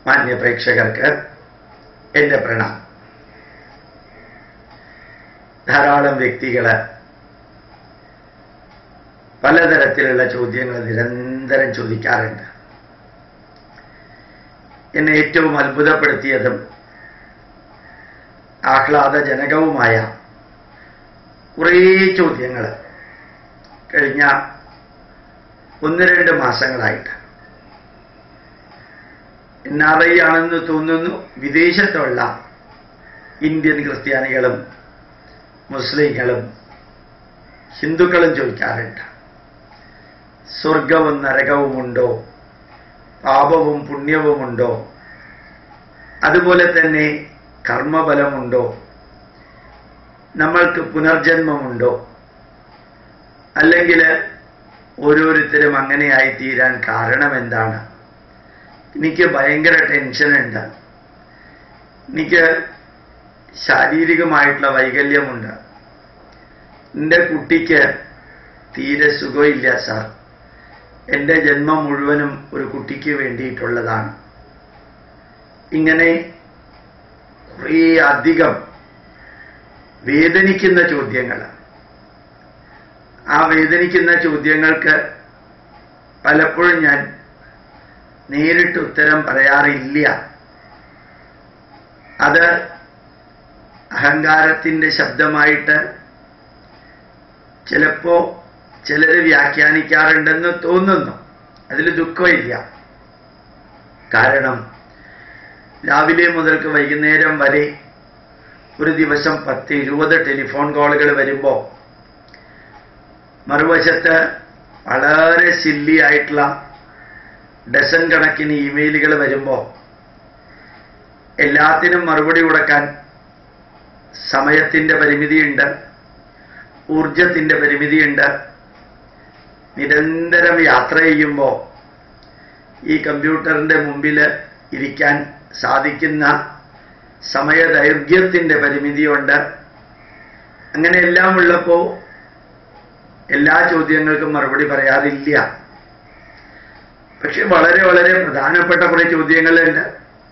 മാന്യ പ്രേക്ഷകർക്ക് എൻ്റെ പ്രണാം ധാരാളം വ്യക്തികൾ പലതരത്തിലുള്ള ചോദ്യങ്ങൾ നിരന്തരം ചോദിക്കാറുണ്ട് എന്നെ ഏറ്റവും അത്ഭുതപ്പെടുത്തിയതും ആഹ്ലാദജനകവുമായ കുറേ ചോദ്യങ്ങൾ കഴിഞ്ഞ ഒന്ന് രണ്ട് മാസങ്ങളായിട്ട് എൻ ആർ ഐ ആണെന്ന് തോന്നുന്നു വിദേശത്തുള്ള ഇന്ത്യൻ ക്രിസ്ത്യാനികളും മുസ്ലിങ്ങളും ഹിന്ദുക്കളും ചോദിക്കാറുണ്ട് സ്വർഗവും നരകവുമുണ്ടോ പാപവും പുണ്യവുമുണ്ടോ അതുപോലെ തന്നെ കർമ്മബലമുണ്ടോ നമ്മൾക്ക് പുനർജന്മമുണ്ടോ അല്ലെങ്കിൽ ഓരോരുത്തരും അങ്ങനെയായി തീരാൻ കാരണം എന്താണ് എനിക്ക് ഭയങ്കര ടെൻഷനുണ്ട് എനിക്ക് ശാരീരികമായിട്ടുള്ള വൈകല്യമുണ്ട് എൻ്റെ കുട്ടിക്ക് തീരെ സുഖമില്ല സാർ എൻ്റെ ജന്മം മുഴുവനും ഒരു കുട്ടിക്ക് വേണ്ടിയിട്ടുള്ളതാണ് ഇങ്ങനെ കുറേ അധികം വേദനിക്കുന്ന ചോദ്യങ്ങൾ ആ വേദനിക്കുന്ന ചോദ്യങ്ങൾക്ക് പലപ്പോഴും ഞാൻ നേരിട്ട് ഉത്തരം പറയാറില്ല അത് അഹങ്കാരത്തിൻ്റെ ശബ്ദമായിട്ട് ചിലപ്പോ ചിലർ വ്യാഖ്യാനിക്കാറുണ്ടെന്ന് തോന്നുന്നു അതിൽ ദുഃഖമില്ല കാരണം രാവിലെ മുതൽക്ക് വൈകുന്നേരം വരെ ഒരു ദിവസം പത്ത് ഇരുപത് ടെലിഫോൺ കോളുകൾ വരുമ്പോൾ മറുവശത്ത് വളരെ സില്ലി ആയിട്ടുള്ള ഡസൻ കണക്കിന് ഇമെയിലുകൾ വരുമ്പോൾ എല്ലാത്തിനും മറുപടി കൊടുക്കാൻ സമയത്തിൻ്റെ പരിമിതിയുണ്ട് ഊർജത്തിൻ്റെ പരിമിതിയുണ്ട് നിരന്തരം യാത്ര ചെയ്യുമ്പോൾ ഈ കമ്പ്യൂട്ടറിൻ്റെ മുമ്പിൽ ഇരിക്കാൻ സാധിക്കുന്ന സമയദൈർഘ്യത്തിൻ്റെ പരിമിതിയുണ്ട് അങ്ങനെ എല്ലാം ഉള്ളപ്പോൾ എല്ലാ ചോദ്യങ്ങൾക്കും മറുപടി പറയാറില്ല പക്ഷെ വളരെ വളരെ പ്രധാനപ്പെട്ട കുറേ ചോദ്യങ്ങളുണ്ട്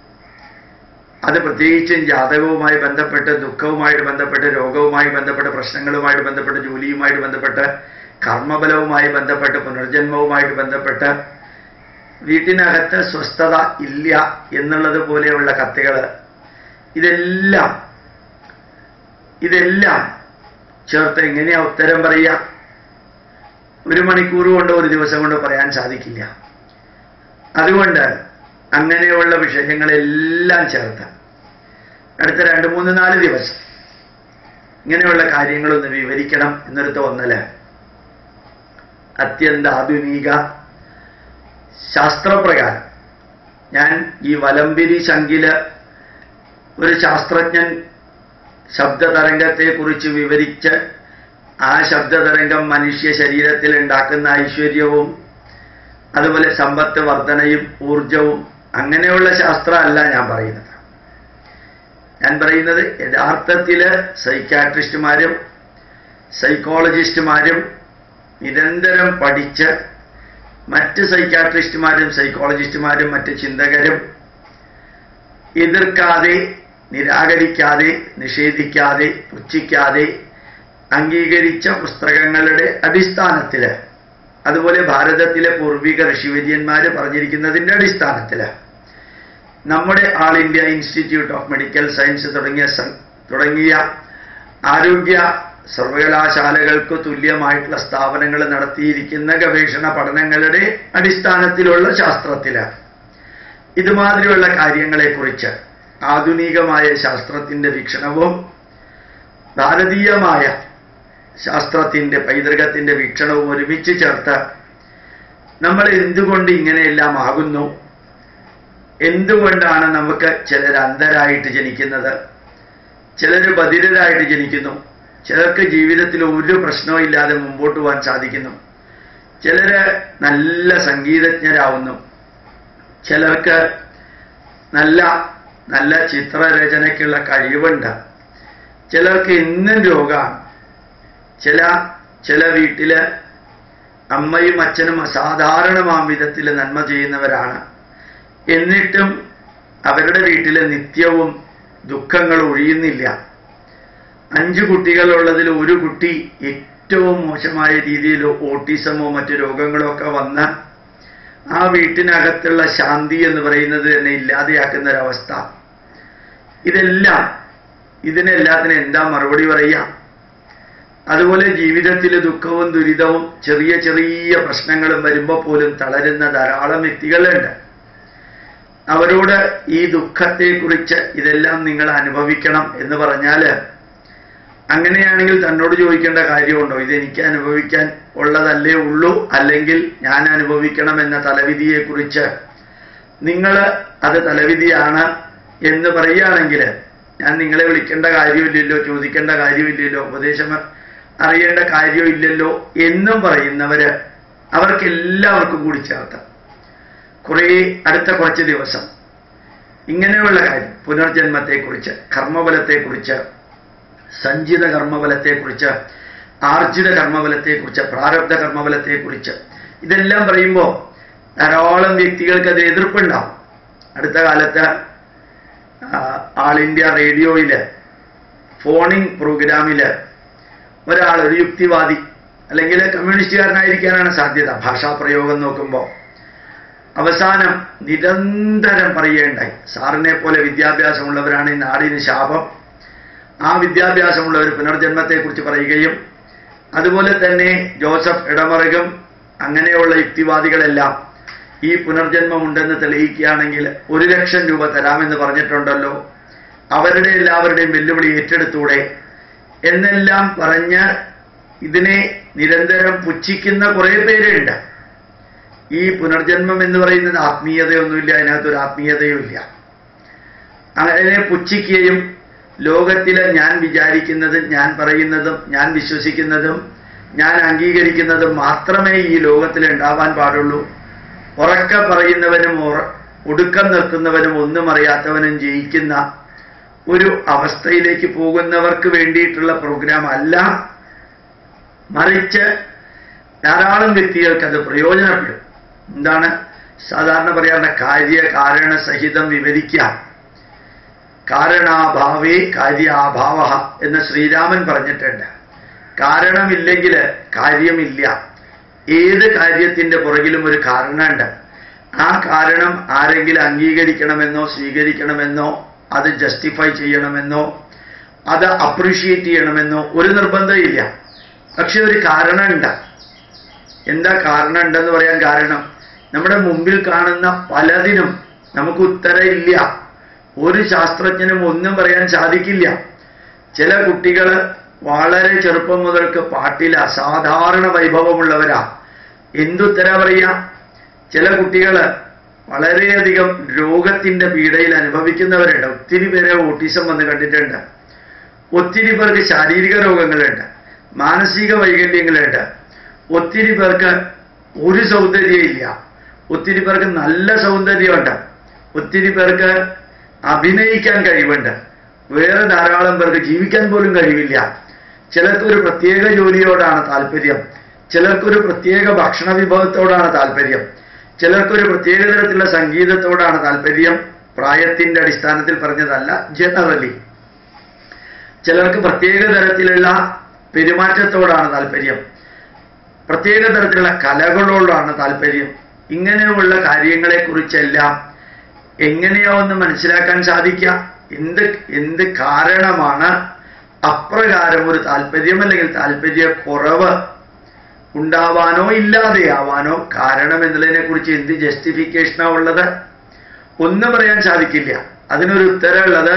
അത് പ്രത്യേകിച്ചും ജാതകവുമായി ബന്ധപ്പെട്ട് ദുഃഖവുമായിട്ട് ബന്ധപ്പെട്ട് രോഗവുമായി ബന്ധപ്പെട്ട് പ്രശ്നങ്ങളുമായിട്ട് ബന്ധപ്പെട്ട് ജോലിയുമായിട്ട് ബന്ധപ്പെട്ട് കർമ്മബലവുമായി ബന്ധപ്പെട്ട് പുനർജന്മവുമായിട്ട് ബന്ധപ്പെട്ട് വീട്ടിനകത്ത് സ്വസ്ഥത ഇല്ല എന്നുള്ളത് പോലെയുള്ള കത്തുകൾ ഇതെല്ലാം ഇതെല്ലാം ചേർത്ത് എങ്ങനെയാ ഉത്തരം പറയുക ഒരു മണിക്കൂർ കൊണ്ടോ ഒരു ദിവസം കൊണ്ടോ പറയാൻ സാധിക്കില്ല അതുകൊണ്ട് അങ്ങനെയുള്ള വിഷയങ്ങളെല്ലാം ചേർത്ത് അടുത്ത രണ്ട് മൂന്ന് നാല് ദിവസം ഇങ്ങനെയുള്ള കാര്യങ്ങളൊന്ന് വിവരിക്കണം എന്നൊരു തോന്നല് അത്യന്താധുനിക ശാസ്ത്രപ്രകാരം ഞാൻ ഈ വലമ്പിരി ശങ്കില് ഒരു ശാസ്ത്രജ്ഞൻ ശബ്ദതരംഗത്തെക്കുറിച്ച് വിവരിച്ച് ആ ശബ്ദതരംഗം മനുഷ്യ ശരീരത്തിൽ ഉണ്ടാക്കുന്ന ഐശ്വര്യവും അതുപോലെ സമ്പത്ത് വർധനയും ഊർജവും അങ്ങനെയുള്ള ശാസ്ത്രമല്ല ഞാൻ പറയുന്നത് ഞാൻ പറയുന്നത് യഥാർത്ഥത്തിൽ സൈക്കാട്രിസ്റ്റുമാരും സൈക്കോളജിസ്റ്റുമാരും നിരന്തരം പഠിച്ച് മറ്റ് സൈക്കാട്രിസ്റ്റുമാരും സൈക്കോളജിസ്റ്റുമാരും മറ്റ് ചിന്തകരും എതിർക്കാതെ നിരാകരിക്കാതെ നിഷേധിക്കാതെ പുച്ഛിക്കാതെ അംഗീകരിച്ച പുസ്തകങ്ങളുടെ അടിസ്ഥാനത്തിൽ അതുപോലെ ഭാരതത്തിലെ പൂർവിക ഋഷിവര്യന്മാർ പറഞ്ഞിരിക്കുന്നതിൻ്റെ അടിസ്ഥാനത്തിൽ നമ്മുടെ all India institute of medical science തുടങ്ങിയ തുടങ്ങിയ ആരോഗ്യ സർവകലാശാലകൾക്ക് തുല്യമായിട്ടുള്ള സ്ഥാപനങ്ങൾ നടത്തിയിരിക്കുന്ന ഗവേഷണ പഠനങ്ങളുടെ അടിസ്ഥാനത്തിലുള്ള ശാസ്ത്രത്തിൽ ഇതുമാതിരിയുള്ള കാര്യങ്ങളെക്കുറിച്ച് ആധുനികമായ ശാസ്ത്രത്തിൻ്റെ വീക്ഷണവും ഭാരതീയമായ ശാസ്ത്രത്തിൻ്റെ പൈതൃകത്തിൻ്റെ വീക്ഷണവും ഒരുമിച്ച് ചേർത്ത് നമ്മൾ എന്തുകൊണ്ട് ഇങ്ങനെയെല്ലാം ആകുന്നു എന്തുകൊണ്ടാണ് നമുക്ക് ചിലർ അന്ധരായിട്ട് ജനിക്കുന്നത് ചിലർ ബധിരരായിട്ട് ജനിക്കുന്നു ചിലർക്ക് ജീവിതത്തിൽ ഒരു പ്രശ്നവും ഇല്ലാതെ മുമ്പോട്ട് പോകാൻ സാധിക്കുന്നു ചിലര് നല്ല സംഗീതജ്ഞരാവുന്നു ചിലർക്ക് നല്ല നല്ല ചിത്രരചനയ്ക്കുള്ള കഴിവുണ്ട് ചിലർക്ക് എന്നും രോഗമാണ് ചില ചില വീട്ടില് അമ്മയും അച്ഛനും അസാധാരണമാം വിധത്തിൽ നന്മ ചെയ്യുന്നവരാണ് എന്നിട്ടും അവരുടെ വീട്ടിൽ നിത്യവും ദുഃഖങ്ങൾ ഒഴിയുന്നില്ല അഞ്ച് കുട്ടികളുള്ളതിൽ ഒരു കുട്ടി ഏറ്റവും മോശമായ രീതിയിൽ ഓട്ടിസമോ മറ്റു രോഗങ്ങളോ ഒക്കെ വന്ന് ആ വീട്ടിനകത്തുള്ള ശാന്തി എന്ന് പറയുന്നത് തന്നെ ഇല്ലാതെയാക്കുന്ന ഒരവസ്ഥ ഇതെല്ലാം ഇതിനെല്ലാത്തിനും എന്താ മറുപടി പറയാ അതുപോലെ ജീവിതത്തിൽ ദുഃഖവും ദുരിതവും ചെറിയ ചെറിയ പ്രശ്നങ്ങളും വരുമ്പോൾ പോലും തളരുന്ന ധാരാളം വ്യക്തികളുണ്ട് അവരോട് ഈ ദുഃഖത്തെക്കുറിച്ച് ഇതെല്ലാം നിങ്ങൾ അനുഭവിക്കണം എന്ന് പറഞ്ഞാൽ അങ്ങനെയാണെങ്കിൽ തന്നോട് ചോദിക്കേണ്ട കാര്യമുണ്ടോ ഇത് എനിക്ക് അനുഭവിക്കാൻ ഉള്ളതല്ലേ ഉള്ളൂ അല്ലെങ്കിൽ ഞാൻ അനുഭവിക്കണം എന്ന തലവിധിയെക്കുറിച്ച് നിങ്ങൾ അത് തലവിധിയാണ് എന്ന് പറയുകയാണെങ്കിൽ ഞാൻ നിങ്ങളെ വിളിക്കേണ്ട കാര്യമില്ലല്ലോ ചോദിക്കേണ്ട കാര്യമില്ലല്ലോ ഉപദേശം അറിയേണ്ട കാര്യമില്ലല്ലോ എന്നും പറയുന്നവര് അവർക്ക് എല്ലാവർക്കും കൂടി ചേർത്ത് കുറേ അടുത്ത കുറച്ച് ദിവസം ഇങ്ങനെയുള്ള കാര്യം പുനർജന്മത്തെക്കുറിച്ച് കർമ്മബലത്തെക്കുറിച്ച് സഞ്ചിത കർമ്മബലത്തെക്കുറിച്ച് ആർജിത കർമ്മബലത്തെക്കുറിച്ച് പ്രാരബ്ധ കർമ്മബലത്തെക്കുറിച്ച് ഇതെല്ലാം പറയുമ്പോൾ ധാരാളം വ്യക്തികൾക്ക് അത് എതിർപ്പുണ്ടാവും അടുത്ത കാലത്ത് ആൾ ഇന്ത്യ റേഡിയോയിൽ ഫോണിംഗ് പ്രോഗ്രാമിൽ ഒരാൾ ഒരു യുക്തിവാദി അല്ലെങ്കിൽ കമ്മ്യൂണിസ്റ്റുകാരനായിരിക്കാനാണ് സാധ്യത ഭാഷാപ്രയോഗം നോക്കുമ്പോൾ അവസാനം നിരന്തരം പറയേണ്ടായി സാറിനെ പോലെ വിദ്യാഭ്യാസമുള്ളവരാണ് ഈ നാടിന് ശാപം ആ വിദ്യാഭ്യാസമുള്ളവർ പുനർജന്മത്തെക്കുറിച്ച് പറയുകയും അതുപോലെ തന്നെ ജോസഫ് ഇടമറുകും അങ്ങനെയുള്ള യുക്തിവാദികളെല്ലാം ഈ പുനർജന്മമുണ്ടെന്ന് തെളിയിക്കുകയാണെങ്കിൽ ഒരു ലക്ഷം രൂപ തരാമെന്ന് പറഞ്ഞിട്ടുണ്ടല്ലോ അവരുടെ എല്ലാവരുടെയും വെല്ലുവിളി ഏറ്റെടുത്തൂടെ എന്നെല്ലാം പറഞ്ഞ് ഇതിനെ നിരന്തരം പുച്ഛിക്കുന്ന കുറേ പേരുണ്ട് ഈ പുനർജന്മം എന്ന് പറയുന്നത് ആത്മീയതയൊന്നുമില്ല അതിനകത്തൊരു ആത്മീയതയുമില്ല അതിനെ പുച്ഛിക്കുകയും ലോകത്തിലെ ഞാൻ വിചാരിക്കുന്നതും ഞാൻ പറയുന്നതും ഞാൻ വിശ്വസിക്കുന്നതും ഞാൻ അംഗീകരിക്കുന്നതും മാത്രമേ ഈ ലോകത്തിൽ ഉണ്ടാവാൻ പാടുള്ളൂ ഉറക്ക പറയുന്നവനും ഒടുക്കം നിൽക്കുന്നവനും ഒന്നും അറിയാത്തവനും ജയിക്കുന്ന ഒരു അവസ്ഥയിലേക്ക് പോകുന്നവർക്ക് വേണ്ടിയിട്ടുള്ള പ്രോഗ്രാം അല്ല മറിച്ച് ധാരാളം വ്യക്തികൾക്ക് അത് പ്രയോജനപ്പെടും എന്താണ് സാധാരണ പറയാറുള്ള കാര്യ കാരണ സഹിതം വിവരിക്കാം കാരണാഭാവേ കാര്യാഭാവ എന്ന് ശ്രീരാമൻ പറഞ്ഞിട്ടുണ്ട് കാരണമില്ലെങ്കിൽ കാര്യമില്ല ഏത് കാര്യത്തിന്റെ പുറകിലും ഒരു കാരണമുണ്ട് ആ കാരണം ആരെങ്കിലും അംഗീകരിക്കണമെന്നോ സ്വീകരിക്കണമെന്നോ അത് ജസ്റ്റിഫൈ ചെയ്യണമെന്നോ അത് അപ്രീഷിയേറ്റ് ചെയ്യണമെന്നോ ഒരു നിർബന്ധമില്ല പക്ഷെ ഒരു കാരണമുണ്ട് എന്താ കാരണം ഉണ്ടെന്ന് പറയാൻ കാരണം നമ്മുടെ മുമ്പിൽ കാണുന്ന പലതിനും നമുക്ക് ഉത്തരമില്ല ഒരു ശാസ്ത്രജ്ഞനും ഒന്നും പറയാൻ സാധിക്കില്ല ചില കുട്ടികൾ വളരെ ചെറുപ്പം മുതൽക്ക് പാട്ടിൽ അസാധാരണ വൈഭവമുള്ളവരാ എന്തുത്തര പറയാ ചില കുട്ടികൾ വളരെയധികം രോഗത്തിന്റെ പീഡയിൽ അനുഭവിക്കുന്നവരുണ്ട് ഒത്തിരി പേരെ ഓട്ടിസം വന്ന് കണ്ടിട്ടുണ്ട് ഒത്തിരി പേർക്ക് ശാരീരിക രോഗങ്ങളുണ്ട് മാനസിക വൈകല്യങ്ങളുണ്ട് ഒത്തിരി പേർക്ക് ഒരു സൗന്ദര്യമില്ല ഒത്തിരി പേർക്ക് നല്ല സൗന്ദര്യമുണ്ട് ഒത്തിരി പേർക്ക് അഭിനയിക്കാൻ കഴിവുണ്ട് വേറെ ധാരാളം പേർക്ക് ജീവിക്കാൻ പോലും കഴിവില്ല ചിലർക്കൊരു പ്രത്യേക ജോലിയോടാണ് താല്പര്യം ചിലർക്കൊരു പ്രത്യേക ഭക്ഷണ വിഭവത്തോടാണ് താല്പര്യം ചിലർക്കൊരു പ്രത്യേക തരത്തിലുള്ള സംഗീതത്തോടാണ് താല്പര്യം പ്രായത്തിന്റെ അടിസ്ഥാനത്തിൽ പറഞ്ഞതല്ല ജനറലി ചിലർക്ക് പ്രത്യേക തരത്തിലുള്ള പെരുമാറ്റത്തോടാണ് താല്പര്യം പ്രത്യേക തരത്തിലുള്ള കലകളോടാണ് താല്പര്യം ഇങ്ങനെയുള്ള കാര്യങ്ങളെക്കുറിച്ചെല്ലാം എങ്ങനെയാ ഒന്ന് മനസ്സിലാക്കാൻ സാധിക്കുക എന്ത് എന്ത് കാരണമാണ് അപ്രകാരം ഒരു താല്പര്യം അല്ലെങ്കിൽ താല്പര്യ കുറവ് ഉണ്ടാവാനോ ഇല്ലാതെയാവാനോ കാരണം എന്നുള്ളതിനെ കുറിച്ച് എന്ത് ജസ്റ്റിഫിക്കേഷനാ ഉള്ളത് ഒന്നും പറയാൻ സാധിക്കില്ല അതിനൊരു ഉത്തരമുള്ളത്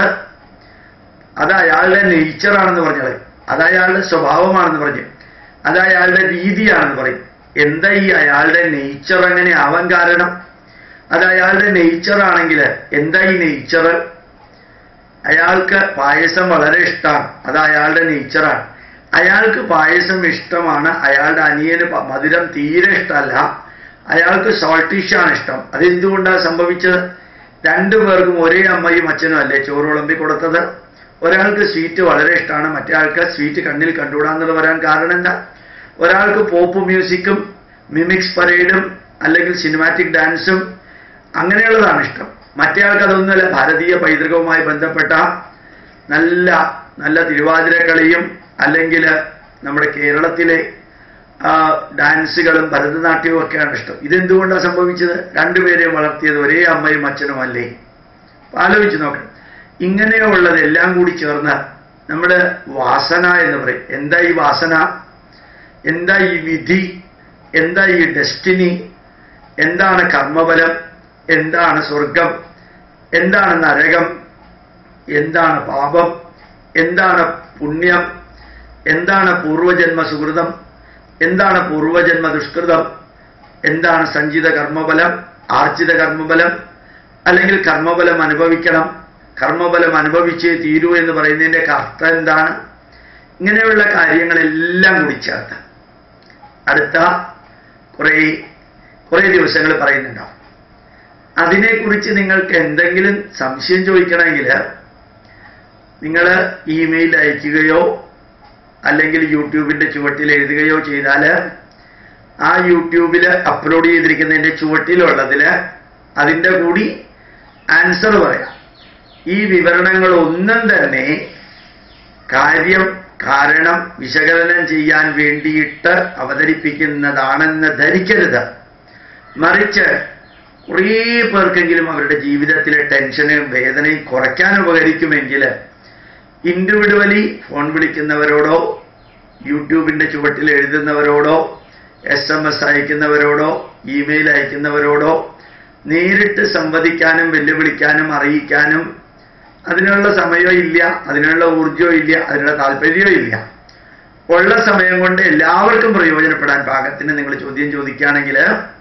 അത് അയാളുടെ നേച്ചറാണെന്ന് പറഞ്ഞത് അത് അയാളുടെ സ്വഭാവമാണെന്ന് പറഞ്ഞു അത് അയാളുടെ രീതിയാണെന്ന് പറയും എന്താ ഈ അയാളുടെ നേച്ചർ അങ്ങനെ ആവാൻ കാരണം അത് അയാളുടെ നേച്ചർ ആണെങ്കിൽ എന്താ ഈ നേച്ചർ അയാൾക്ക് പായസം വളരെ ഇഷ്ടമാണ് അത് അയാളുടെ നേച്ചറാണ് അയാൾക്ക് പായസം ഇഷ്ടമാണ് അയാളുടെ അനിയന് പ- മധുരം തീരെ ഇഷ്ടമല്ല അയാൾക്ക് സോൾട്ടിഷാണ് ഇഷ്ടം അതെന്തുകൊണ്ടാണ് സംഭവിച്ചത് രണ്ടു പേർക്കും ഒരേ അമ്മയും അച്ഛനും അല്ലേ ചോറ് വിളമ്പി കൊടുത്തത് ഒരാൾക്ക് സ്വീറ്റ് വളരെ ഇഷ്ടമാണ് മറ്റേ ആൾക്ക് സ്വീറ്റ് കണ്ണിൽ കണ്ടുകൂടാന്നുള്ളത് വരാൻ കാരണം എന്താ ഒരാൾക്ക് പോപ്പ് മ്യൂസിക്കും മിമിക്സ് പരേഡും അല്ലെങ്കിൽ സിനിമാറ്റിക് ഡാൻസും അങ്ങനെയുള്ളതാണ് ഇഷ്ടം മറ്റേയാൾക്ക് അതൊന്നുമല്ല ഭാരതീയ പൈതൃകവുമായി ബന്ധപ്പെട്ട നല്ല നല്ല തിരുവാതിരക്കളിയും അല്ലെങ്കിൽ നമ്മുടെ കേരളത്തിലെ ആ, ഡാൻസുകളും ഭരതനാട്യവും ഒക്കെയാണ് ഇഷ്ടം ഇതെന്തുകൊണ്ടാണ് സംഭവിച്ചത് രണ്ടുപേരെയും വളർത്തിയത് ഒരേ അമ്മയും അച്ഛനും അല്ലേ അപ്പൊ ആലോചിച്ച് നോക്കണം ഇങ്ങനെയുള്ളതെല്ലാം കൂടി ചേർന്ന് നമ്മുടെ വാസന എന്ന് പറയും എന്താ ഈ വാസന എന്താ ഈ വിധി എന്താ ഈ ഡെസ്റ്റിനി എന്താണ് കർമ്മബലം എന്താണ് സ്വർഗം എന്താണ് നരകം എന്താണ് പാപം എന്താണ് പുണ്യം എന്താണ് പൂർവജന്മ സുഹൃതം എന്താണ് പൂർവജന്മ ദുഷ്കൃതം എന്താണ് സഞ്ചിത കർമ്മബലം ആർജിത കർമ്മബലം അല്ലെങ്കിൽ കർമ്മബലം അനുഭവിക്കണം കർമ്മബലം അനുഭവിച്ചേ തീരൂ എന്ന് പറയുന്നതിൻ്റെ അർത്ഥം എന്താണ് ഇങ്ങനെയുള്ള കാര്യങ്ങളെല്ലാം കൂടി ചേർത്ത് അടുത്ത കുറേ കുറേ ദിവസങ്ങൾ പറയുന്നുണ്ടാവും അതിനെക്കുറിച്ച് നിങ്ങൾക്ക് എന്തെങ്കിലും സംശയം ചോദിക്കണമെങ്കിൽ നിങ്ങൾ ഇമെയിൽ അയക്കുകയോ അല്ലെങ്കിൽ യൂട്യൂബിൻ്റെ ചുവട്ടിൽ എഴുതുകയോ ചെയ്താൽ ആ യൂട്യൂബിൽ അപ്ലോഡ് ചെയ്തിരിക്കുന്നതിൻ്റെ ചുവട്ടിലുള്ളതിൽ അതിൻ്റെ കൂടി ആൻസർ പറയാം ഈ വിവരണങ്ങളൊന്നും തന്നെ കാര്യം കാരണം വിശകലനം ചെയ്യാൻ വേണ്ടിയിട്ട് അവതരിപ്പിക്കുന്നതാണെന്ന് ധരിക്കരുത് മറിച്ച് കുറേ പേർക്കെങ്കിലും അവരുടെ ജീവിതത്തിലെ ടെൻഷനും വേദനയും കുറയ്ക്കാൻ ഉപകരിക്കുമെങ്കിൽ ഇൻഡിവിജ്വലി ഫോൺ വിളിക്കുന്നവരോടോ യൂട്യൂബിൻ്റെ ചുവട്ടിൽ എഴുതുന്നവരോടോ എസ് എം എസ് അയക്കുന്നവരോടോ ഇമെയിൽ അയക്കുന്നവരോടോ നേരിട്ട് സംവദിക്കാനും വെല്ലുവിളിക്കാനും അറിയിക്കാനും അതിനുള്ള സമയവും ഇല്ല അതിനുള്ള ഊർജവും ഇല്ല അതിനുള്ള താല്പര്യവും ഇല്ല ഉള്ള സമയം കൊണ്ട് എല്ലാവർക്കും പ്രയോജനപ്പെടാൻ പാകത്തിന് നിങ്ങൾ ചോദ്യം ചോദിക്കുകയാണെങ്കിൽ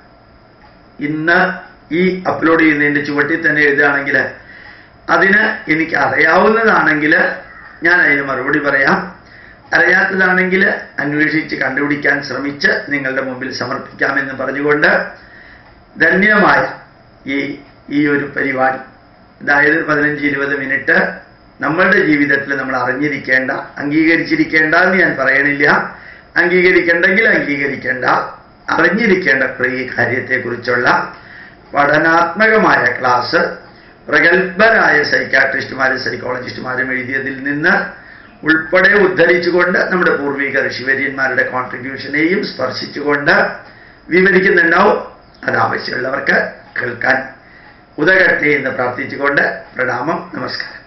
ഇന്ന് ഈ അപ്ലോഡ് ചെയ്യുന്നതിൻ്റെ ചുവട്ടിൽ തന്നെ എഴുതുകയാണെങ്കിൽ അതിന് എനിക്ക് അറിയാവുന്നതാണെങ്കിൽ ഞാൻ അതിന് മറുപടി പറയാം അറിയാത്തതാണെങ്കിൽ അന്വേഷിച്ച് കണ്ടുപിടിക്കാൻ ശ്രമിച്ച് നിങ്ങളുടെ മുമ്പിൽ സമർപ്പിക്കാമെന്ന് പറഞ്ഞുകൊണ്ട് ധന്യമായ ഈ ഈ ഒരു പരിപാടി അതായത് പതിനഞ്ച് ഇരുപത് മിനിറ്റ് നമ്മളുടെ ജീവിതത്തിൽ നമ്മൾ അറിഞ്ഞിരിക്കേണ്ട അംഗീകരിച്ചിരിക്കേണ്ട എന്ന് ഞാൻ പറയണില്ല അംഗീകരിക്കണ്ടെങ്കിൽ അംഗീകരിക്കേണ്ട അറിഞ്ഞിരിക്കേണ്ട ഈ കാര്യത്തെക്കുറിച്ചുള്ള പഠനാത്മകമായ ക്ലാസ് പ്രഗത്ഭരായ സൈക്കാട്രിസ്റ്റുമാരും സൈക്കോളജിസ്റ്റുമാരും എഴുതിയതിൽ നിന്ന് ഉൾപ്പെടെ ഉദ്ധരിച്ചുകൊണ്ട് നമ്മുടെ പൂർവിക ഋഷിവര്യന്മാരുടെ കോൺട്രിബ്യൂഷനെയും സ്പർശിച്ചുകൊണ്ട് വിവരിക്കുന്നുണ്ടാവും അത് ആവശ്യമുള്ളവർക്ക് കേൾക്കാൻ ഉദകട്ടെ എന്ന് പ്രാർത്ഥിച്ചുകൊണ്ട് പ്രണാമം നമസ്കാരം